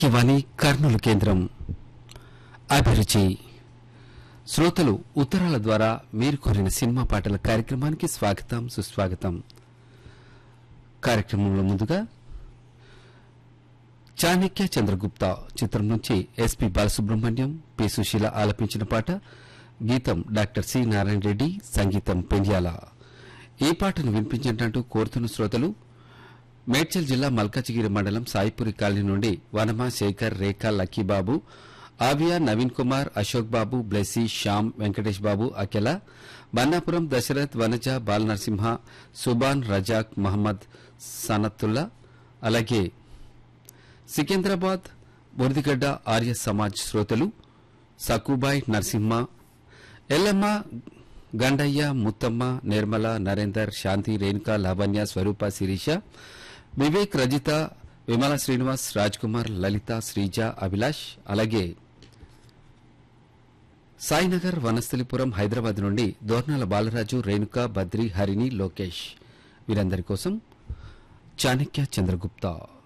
ఇవని కర్నూలు కేంద్రం అభిరుచి శ్రోతలు ఉత్తరాల ద్వారా మీరు కోరిన సినిమా పాటల కార్యక్రమానికి స్వాగతం సుస్వాగతం కార్యక్రమంలో ముందుగా చాణక్య చంద్రగుప్త చిత్రం నుంచి ఎస్పి బాలసుబ్రహ్మణ్యం పి సుశీల ఆలపించిన పాట గీతం డాక్టర్ సి నారాయణ రెడ్డి సంగీతం పెండ్యాల ఈ పాటను వినిపించంటూ కోరుతున్న శ్రోతలు మేడ్చల్ జిల్లా మల్కాజిగిరి మండలం సాయిపురి కాలనీ నుండి వనమా శేఖర్ రేఖా లక్కీబాబు ఆవియా నవీన్ కుమార్ అశోక్ బాబు బ్లెస్సీ శ్యామ్ వెంకటేష్ బాబు అకెల బన్నాపురం దశరథ్ వనజ బాలనరసింహ సుబాన్ రజాక్ మహమ్మద్ సనత్తుల్లా అలాగే సికింద్రాబాద్ బొరిదిగడ్డ ఆర్య సమాజ్ శ్రోతలు సకుబాయ్ నరసింహ ఎల్లమ్మ గండయ్య ముత్తమ్మ నిర్మల నరేందర్ శాంతి రేణుక లావణ్య స్వరూప శిరీష వివేక్ రజిత విమల శ్రీనివాస్ రాజ్ కుమార్ లలిత శ్రీజ అభిలాష్ అలాగే సాయినగర్ వనస్థలిపురం హైదరాబాద్ నుండి దోర్నాల బాలరాజు రేణుక బద్రి హరిణి లోకేష్ వీరందరి కోసం చాణక్య చంద్రగుప్తా